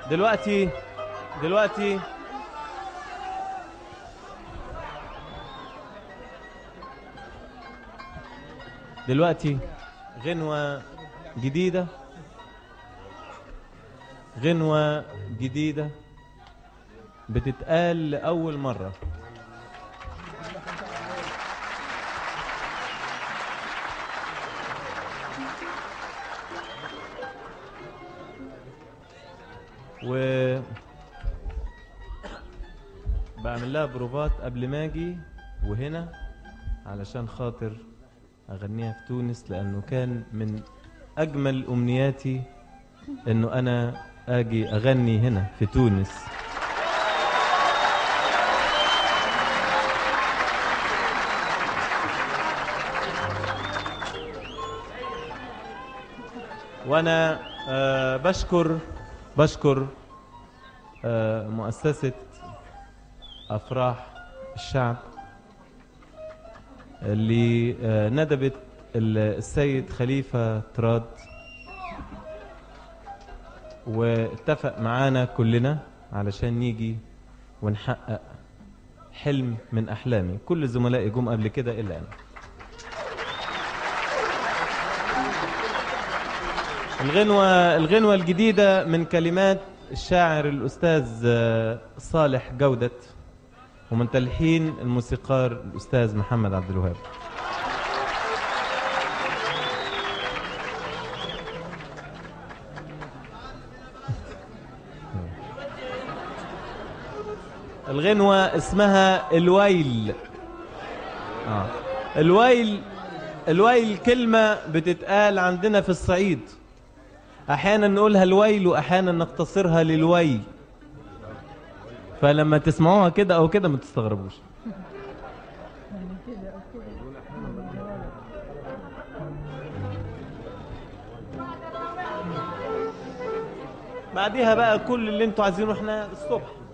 دلوقتي دلوقتي دلوقتي غنوة جديدة غنوة جديدة بتتقال لأول مرة و بعمل لها بروفات قبل ما اجي وهنا علشان خاطر اغنيها في تونس لانه كان من اجمل امنياتي انه انا اجي اغني هنا في تونس وانا آه بشكر بشكر آه مؤسسة افراح الشعب اللي آه ندبت السيد خليفة تراد واتفق معانا كلنا علشان نيجي ونحقق حلم من احلامي كل زملائي جم قبل كده الا انا الغنوة الغنوة الجديدة من كلمات الشاعر الأستاذ آه، صالح جودة ومن تلحين الموسيقار الأستاذ محمد عبد الوهاب الغنوة اسمها الويل آه. الويل الويل كلمة بتتقال عندنا في الصعيد أحيانا نقولها الويل وأحيانا نقتصرها للويل فلما تسمعوها كده أو كده ما تستغربوش بعديها بقى كل اللي انتوا عايزينه احنا الصبح